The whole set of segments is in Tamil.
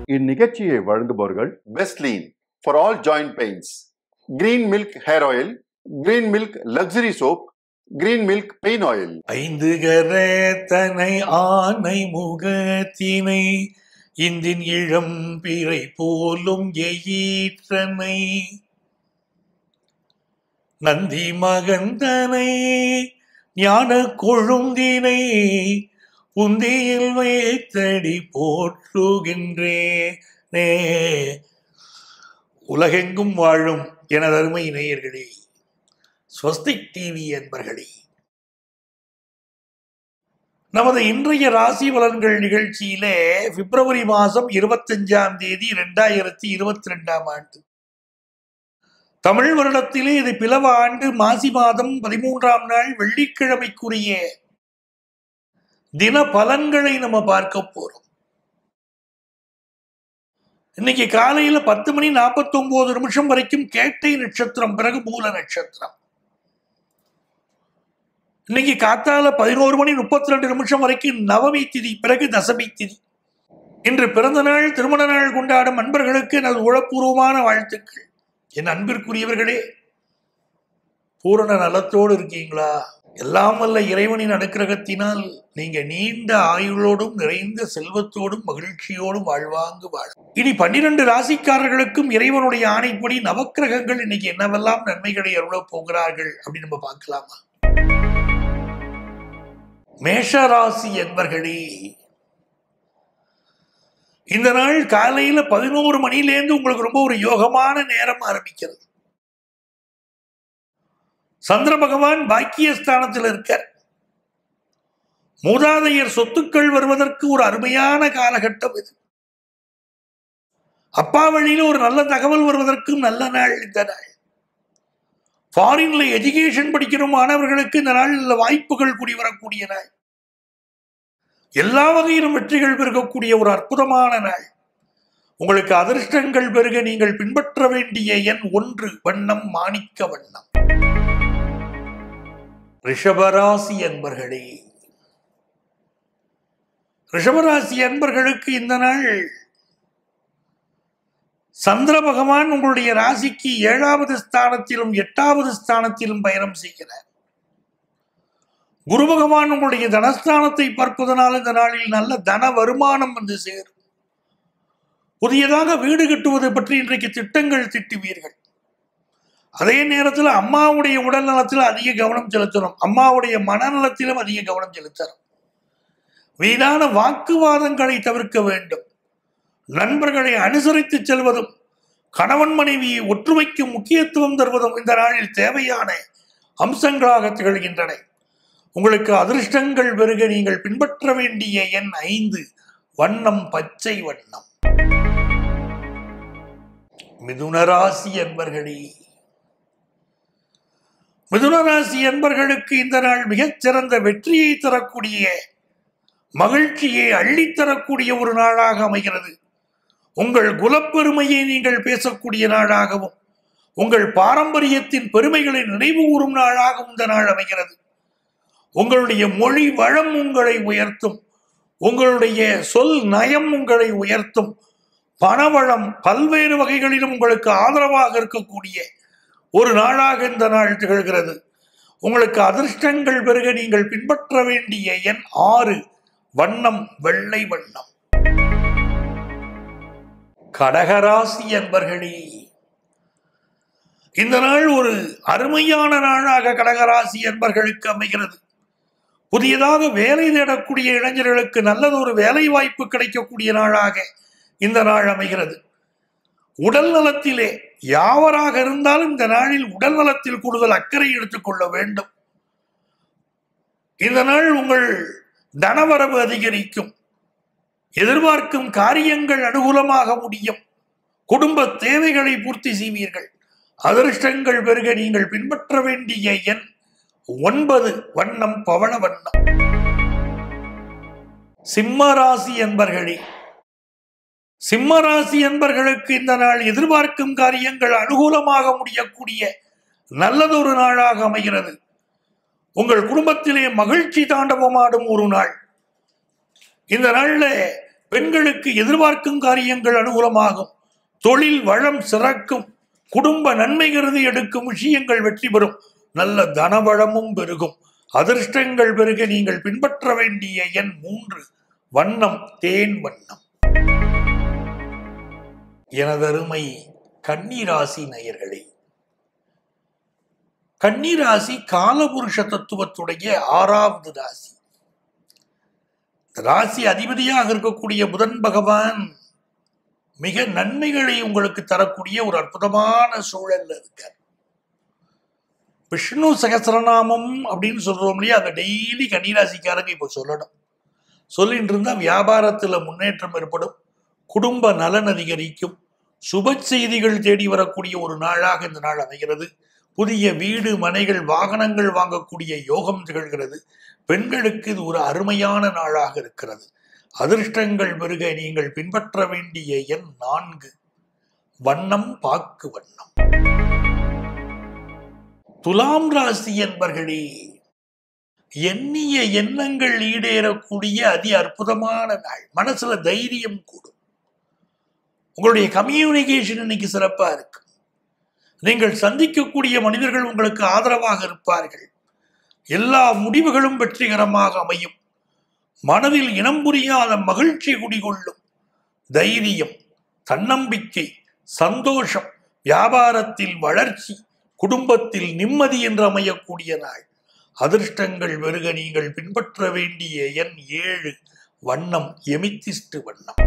இந்நிகழ்ச்சியை வழங்குபவர்கள் பெஸ்ட்லீன் for all joint pains green milk hair oil green milk luxury soap green milk pain oil ஐந்து கரத்தனை ஆனை முகத்தினை இந்தின் இளம் பிறை போலும் எயிற்றனை நந்தி மகந்தனை ஞான கொழுந்தினை புந்தியில் வைத்தடி போற்றுகின்றேனே உலகெங்கும் வாழும் எனதருமை நேயர்களே ஸ்வஸ்திக் டிவி என்பர்களே நமது இன்றைய ராசி பலன்கள் நிகழ்ச்சியிலே பிப்ரவரி மாதம் இருபத்தஞ்சாம் தேதி இரண்டாயிரத்தி இருபத்தி ரெண்டாம் ஆண்டு தமிழ் வருடத்திலே இது பிளவ ஆண்டு மாசி மாதம் பதிமூன்றாம் நாள் வெள்ளிக்கிழமைக்குரிய தின பலன்களை நம்ம பார்க்க போறோம் இன்னைக்கு காலையில பத்து மணி நாற்பத்தி ஒன்பது நிமிஷம் வரைக்கும் கேட்டை நட்சத்திரம் பிறகு மூல நட்சத்திரம் இன்னைக்கு காத்தால பதினோரு மணி முப்பத்தி ரெண்டு நிமிஷம் வரைக்கும் நவமி திதி பிறகு தசமி திதி இன்று பிறந்த நாள் திருமண நாள் கொண்டாடும் அன்பர்களுக்கு எனது உளப்பூர்வமான வாழ்த்துக்கள் என் அன்பிற்குரியவர்களே பூரண நலத்தோடு இருக்கீங்களா எல்லாம் வல்ல இறைவனின் அனுக்கிரகத்தினால் நீங்க நீண்ட ஆயுளோடும் நிறைந்த செல்வத்தோடும் மகிழ்ச்சியோடும் வாழ்வாங்கு வாழ இனி பன்னிரண்டு ராசிக்காரர்களுக்கும் இறைவனுடைய ஆணைப்படி நவக்கிரகங்கள் இன்னைக்கு என்னவெல்லாம் நன்மைகளை அருளப் போகிறார்கள் அப்படின்னு நம்ம பார்க்கலாமா மேஷராசி என்பர்களே இந்த நாள் காலையில பதினோரு மணிலேருந்து உங்களுக்கு ரொம்ப ஒரு யோகமான நேரம் ஆரம்பிக்கிறது சந்திர பகவான் பாக்கியஸ்தானத்தில் இருக்கார் மூதாதையர் சொத்துக்கள் வருவதற்கு ஒரு அருமையான காலகட்டம் இது அப்பா வழியில ஒரு நல்ல தகவல் வருவதற்கும் நல்ல நாள் இந்த நாள் ஃபாரின்ல எஜுகேஷன் படிக்கிற மாணவர்களுக்கு இந்த நாள் நல்ல வாய்ப்புகள் கூடி வரக்கூடிய நாள் எல்லா வகையிலும் வெற்றிகள் பெருகக்கூடிய ஒரு அற்புதமான நாள் உங்களுக்கு அதிர்ஷ்டங்கள் பெருக நீங்கள் பின்பற்ற வேண்டிய எண் ஒன்று வண்ணம் மாணிக்க வண்ணம் ரிஷபராசி என்பர்களே ரிஷபராசி அன்பர்களுக்கு இந்த நாள் சந்திர பகவான் உங்களுடைய ராசிக்கு ஏழாவது ஸ்தானத்திலும் எட்டாவது ஸ்தானத்திலும் பயணம் செய்கிறார் குரு பகவான் உங்களுடைய தனஸ்தானத்தை பார்ப்பதனால் இந்த நாளில் நல்ல தன வருமானம் வந்து சேரும் புதியதாக வீடு கட்டுவது பற்றி இன்றைக்கு திட்டங்கள் திட்டுவீர்கள் அதே நேரத்தில் அம்மாவுடைய உடல் நலத்தில் அதிக கவனம் செலுத்தணும் அம்மாவுடைய மனநலத்திலும் அதிக கவனம் செலுத்தணும் வீணான வாக்குவாதங்களை தவிர்க்க வேண்டும் நண்பர்களை அனுசரித்து செல்வதும் கணவன் மனைவியை ஒற்றுமைக்கு முக்கியத்துவம் தருவதும் இந்த நாளில் தேவையான அம்சங்களாக திகழ்கின்றன உங்களுக்கு அதிர்ஷ்டங்கள் பெருக நீங்கள் பின்பற்ற வேண்டிய எண் ஐந்து வண்ணம் பச்சை வண்ணம் மிதுனராசி என்பர்களே மிதுனராசி என்பர்களுக்கு இந்த நாள் மிகச்சிறந்த வெற்றியை தரக்கூடிய மகிழ்ச்சியை அள்ளித்தரக்கூடிய ஒரு நாளாக அமைகிறது உங்கள் குலப்பெருமையை நீங்கள் பேசக்கூடிய நாளாகவும் உங்கள் பாரம்பரியத்தின் பெருமைகளை நினைவு கூறும் நாளாகவும் இந்த நாள் அமைகிறது உங்களுடைய மொழி வளம் உங்களை உயர்த்தும் உங்களுடைய சொல் நயம் உங்களை உயர்த்தும் பணவளம் பல்வேறு வகைகளிலும் உங்களுக்கு ஆதரவாக இருக்கக்கூடிய ஒரு நாளாக இந்த நாள் திகழ்கிறது உங்களுக்கு அதிர்ஷ்டங்கள் பெருக நீங்கள் பின்பற்ற வேண்டிய எண் ஆறு வண்ணம் வெள்ளை வண்ணம் கடகராசி என்பர்களே இந்த நாள் ஒரு அருமையான நாளாக கடகராசி என்பர்களுக்கு அமைகிறது புதியதாக வேலை தேடக்கூடிய இளைஞர்களுக்கு நல்லதொரு வேலை வாய்ப்பு கிடைக்கக்கூடிய நாளாக இந்த நாள் அமைகிறது உடல் நலத்திலே யாவராக இருந்தாலும் இந்த நாளில் உடல் நலத்தில் கூடுதல் அக்கறை எடுத்துக்கொள்ள வேண்டும் இந்த நாள் உங்கள் தனவரவு அதிகரிக்கும் எதிர்பார்க்கும் காரியங்கள் அனுகூலமாக முடியும் குடும்ப தேவைகளை பூர்த்தி செய்வீர்கள் அதிர்ஷ்டங்கள் பெருக நீங்கள் பின்பற்ற வேண்டிய எண் ஒன்பது வண்ணம் பவள வண்ணம் சிம்மராசி என்பர்களே சிம்மராசி என்பர்களுக்கு இந்த நாள் எதிர்பார்க்கும் காரியங்கள் அனுகூலமாக முடியக்கூடிய நல்லதொரு நாளாக அமைகிறது உங்கள் குடும்பத்திலே மகிழ்ச்சி தாண்டவமாடும் ஒரு நாள் இந்த நாள்ல பெண்களுக்கு எதிர்பார்க்கும் காரியங்கள் அனுகூலமாகும் தொழில் வளம் சிறக்கும் குடும்ப நன்மை கருதி எடுக்கும் விஷயங்கள் வெற்றி பெறும் நல்ல தனவளமும் பெருகும் அதிர்ஷ்டங்கள் பெருக நீங்கள் பின்பற்ற வேண்டிய எண் மூன்று வண்ணம் தேன் வண்ணம் எனதருமை கன்னிராசி நேயர்களே கன்னிராசி காலபுருஷ தத்துவத்துடைய ஆறாவது ராசி ராசி அதிபதியாக இருக்கக்கூடிய புதன் பகவான் மிக நன்மைகளை உங்களுக்கு தரக்கூடிய ஒரு அற்புதமான சூழல்ல இருக்கார் விஷ்ணு சகசிரநாமம் அப்படின்னு சொல்றோம் இல்லையா அதை டெய்லி கன்னிராசிக்காரங்க இப்போ சொல்லணும் சொல்லிட்டு இருந்தா வியாபாரத்துல முன்னேற்றம் ஏற்படும் குடும்ப நலன் அதிகரிக்கும் சுப செய்திகள் தேடி வரக்கூடிய ஒரு நாளாக இந்த நாள் அமைகிறது புதிய வீடு மனைகள் வாகனங்கள் வாங்கக்கூடிய யோகம் திகழ்கிறது பெண்களுக்கு இது ஒரு அருமையான நாளாக இருக்கிறது அதிர்ஷ்டங்கள் பெருக நீங்கள் பின்பற்ற வேண்டிய எண் நான்கு வண்ணம் பாக்கு வண்ணம் துலாம் ராசி என்பர்களே எண்ணிய எண்ணங்கள் ஈடேறக்கூடிய அதி அற்புதமான நாள் மனசுல தைரியம் கூடும் உங்களுடைய கம்யூனிகேஷன் இன்னைக்கு சிறப்பா இருக்கு நீங்கள் சந்திக்கக்கூடிய மனிதர்கள் உங்களுக்கு ஆதரவாக இருப்பார்கள் எல்லா முடிவுகளும் வெற்றிகரமாக அமையும் மனதில் இனம் புரியாத மகிழ்ச்சி குடிகொள்ளும் தைரியம் தன்னம்பிக்கை சந்தோஷம் வியாபாரத்தில் வளர்ச்சி குடும்பத்தில் நிம்மதி என்று அமையக்கூடிய நாள் அதிர்ஷ்டங்கள் பெருக நீங்கள் பின்பற்ற வேண்டிய எண் ஏழு வண்ணம் எமித்திஸ்ட் வண்ணம்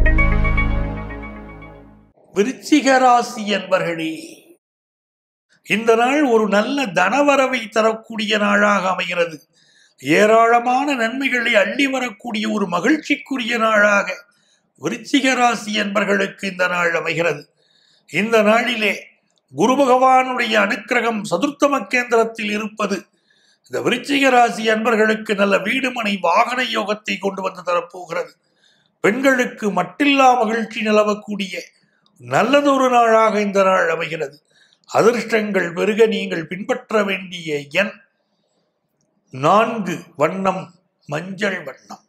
விருச்சிக ராசி என்பர்களே இந்த நாள் ஒரு நல்ல தனவரவை தரக்கூடிய நாளாக அமைகிறது ஏராளமான நன்மைகளை அள்ளி வரக்கூடிய ஒரு மகிழ்ச்சிக்குரிய நாளாக விருச்சிக ராசி என்பர்களுக்கு இந்த நாள் அமைகிறது இந்த நாளிலே குரு பகவானுடைய அனுக்கிரகம் சதுர்த்தம கேந்திரத்தில் இருப்பது இந்த விருச்சிக ராசி அன்பர்களுக்கு நல்ல வீடுமனை வாகன யோகத்தை கொண்டு வந்து தரப்போகிறது பெண்களுக்கு மட்டில்லா மகிழ்ச்சி நிலவக்கூடிய நல்லதொரு நாளாக இந்த நாள் அமைகிறது அதிர்ஷ்டங்கள் பெருக நீங்கள் பின்பற்ற வேண்டிய எண் நான்கு வண்ணம் மஞ்சள் வண்ணம்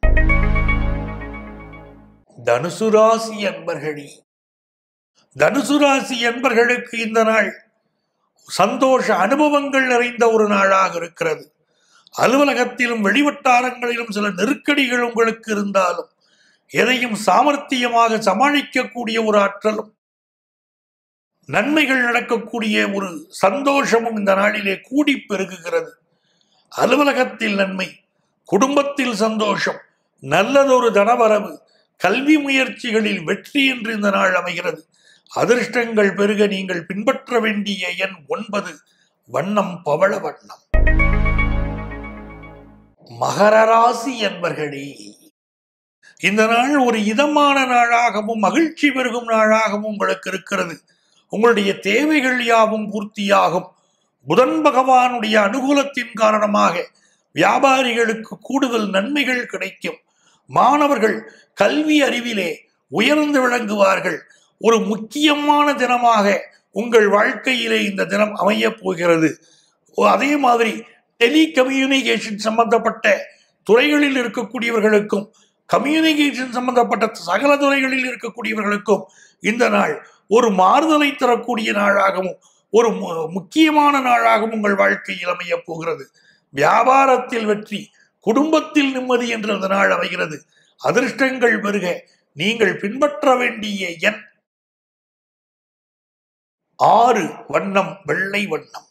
தனுசு ராசி அன்பர்களே தனுசு ராசி அன்பர்களுக்கு இந்த நாள் சந்தோஷ அனுபவங்கள் நிறைந்த ஒரு நாளாக இருக்கிறது அலுவலகத்திலும் வெளிவட்டாரங்களிலும் சில நெருக்கடிகள் உங்களுக்கு இருந்தாலும் எதையும் சாமர்த்தியமாக சமாளிக்கக்கூடிய ஒரு ஆற்றலும் நன்மைகள் நடக்கக்கூடிய ஒரு சந்தோஷமும் இந்த நாளிலே கூடி பெருகுகிறது அலுவலகத்தில் நன்மை குடும்பத்தில் சந்தோஷம் நல்லதொரு தனவரவு கல்வி முயற்சிகளில் வெற்றி என்று இந்த நாள் அமைகிறது அதிர்ஷ்டங்கள் பெருக நீங்கள் பின்பற்ற வேண்டிய எண் ஒன்பது வண்ணம் பவள வண்ணம் மகர ராசி என்பர்களே இந்த நாள் ஒரு இதமான நாளாகவும் மகிழ்ச்சி பெருகும் நாளாகவும் உங்களுக்கு இருக்கிறது உங்களுடைய தேவைகள் யாவும் பூர்த்தியாகும் புதன் பகவானுடைய அனுகூலத்தின் காரணமாக வியாபாரிகளுக்கு கூடுதல் நன்மைகள் கிடைக்கும் மாணவர்கள் கல்வி அறிவிலே உயர்ந்து விளங்குவார்கள் ஒரு முக்கியமான தினமாக உங்கள் வாழ்க்கையிலே இந்த தினம் அமையப் போகிறது அதே மாதிரி டெலி கம்யூனிகேஷன் சம்பந்தப்பட்ட துறைகளில் இருக்கக்கூடியவர்களுக்கும் கம்யூனிகேஷன் சம்பந்தப்பட்ட சகல துறைகளில் இருக்கக்கூடியவர்களுக்கும் இந்த நாள் ஒரு மாறுதலை தரக்கூடிய நாளாகவும் ஒரு மு- முக்கியமான நாளாகவும் உங்கள் வாழ்க்கையில் அமையப் போகிறது வியாபாரத்தில் வெற்றி குடும்பத்தில் நிம்மதி என்று அந்த நாள் அமைகிறது அதிர்ஷ்டங்கள் பெருக நீங்கள் பின்பற்ற வேண்டிய எண் ஆறு வண்ணம் வெள்ளை வண்ணம்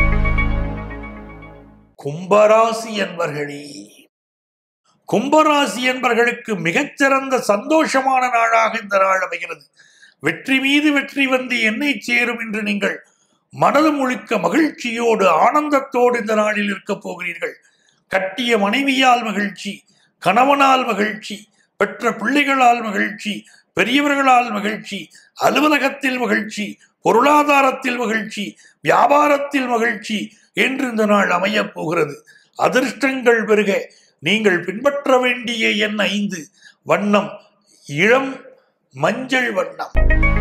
கும்பராசி என்பர்களே கும்பராசி என்பர்களுக்கு மிகச்சிறந்த சந்தோஷமான நாளாக இந்த நாள் அமைகிறது வெற்றி மீது வெற்றி வந்து என்னை சேரும் என்று நீங்கள் மனது முழுக்க மகிழ்ச்சியோடு ஆனந்தத்தோடு இந்த நாளில் இருக்கப் போகிறீர்கள் கட்டிய மனைவியால் மகிழ்ச்சி கணவனால் மகிழ்ச்சி பெற்ற பிள்ளைகளால் மகிழ்ச்சி பெரியவர்களால் மகிழ்ச்சி அலுவலகத்தில் மகிழ்ச்சி பொருளாதாரத்தில் மகிழ்ச்சி வியாபாரத்தில் மகிழ்ச்சி என்று இந்த நாள் அமையப் போகிறது அதிர்ஷ்டங்கள் பெருக நீங்கள் பின்பற்ற வேண்டிய எண் ஐந்து வண்ணம் இளம் மஞ்சள் வண்ணம்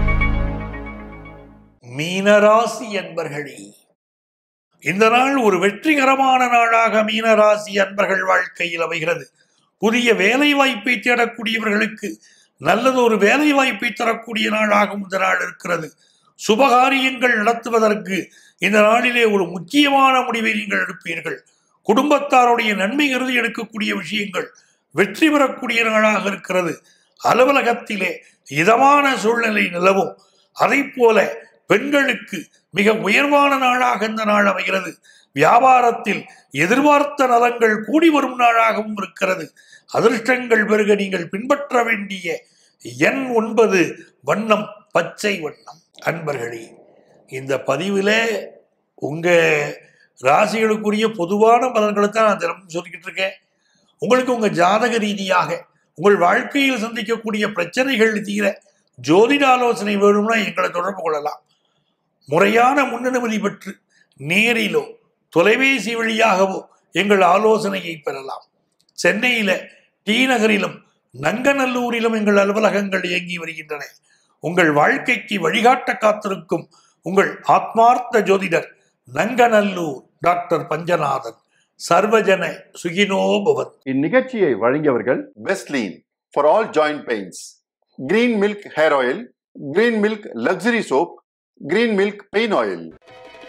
மீனராசி என்பர்களே இந்த நாள் ஒரு வெற்றிகரமான நாளாக மீனராசி அன்பர்கள் வாழ்க்கையில் அமைகிறது புதிய வேலை வாய்ப்பை தேடக்கூடியவர்களுக்கு நல்லது ஒரு வேலை வாய்ப்பை தரக்கூடிய நாளாகவும் இந்த நாள் இருக்கிறது சுபகாரியங்கள் நடத்துவதற்கு இந்த நாளிலே ஒரு முக்கியமான முடிவை நீங்கள் எடுப்பீர்கள் குடும்பத்தாருடைய நன்மை கருதி எடுக்கக்கூடிய விஷயங்கள் வெற்றி பெறக்கூடிய நாளாக இருக்கிறது அலுவலகத்திலே இதமான சூழ்நிலை நிலவும் அதை போல பெண்களுக்கு மிக உயர்வான நாளாக இந்த நாள் அமைகிறது வியாபாரத்தில் எதிர்பார்த்த நலங்கள் கூடி வரும் நாளாகவும் இருக்கிறது அதிர்ஷ்டங்கள் பெருக நீங்கள் பின்பற்ற வேண்டிய எண் ஒன்பது வண்ணம் பச்சை வண்ணம் அன்பர்களே இந்த பதிவில் உங்க ராசிகளுக்குரிய பொதுவான பலன்களை தான் நான் தினமும் சொல்லிக்கிட்டு இருக்கேன் உங்களுக்கு உங்க ஜாதக ரீதியாக உங்கள் வாழ்க்கையில் சந்திக்கக்கூடிய பிரச்சனைகள் தீர ஜோதிட ஆலோசனை வேணும்னா எங்களை தொடர்பு கொள்ளலாம் முறையான முன்னனுமதி பெற்று நேரிலோ தொலைபேசி வழியாகவோ எங்கள் ஆலோசனையை பெறலாம் சென்னையில டி நகரிலும் நங்கநல்லூரிலும் எங்கள் அலுவலகங்கள் இயங்கி வருகின்றன உங்கள் வாழ்க்கைக்கு வழிகாட்ட காத்திருக்கும் உங்கள் ஆத்மார்த்த ஜோதிடர் நங்கநல்லூர் டாக்டர் பஞ்சநாதன் சர்வஜன சுகினோ பவன் இந்நிகழ்ச்சியை வழங்கியவர்கள் Westlean for all joint pains. Green milk hair oil, green milk luxury soap, green milk pain oil.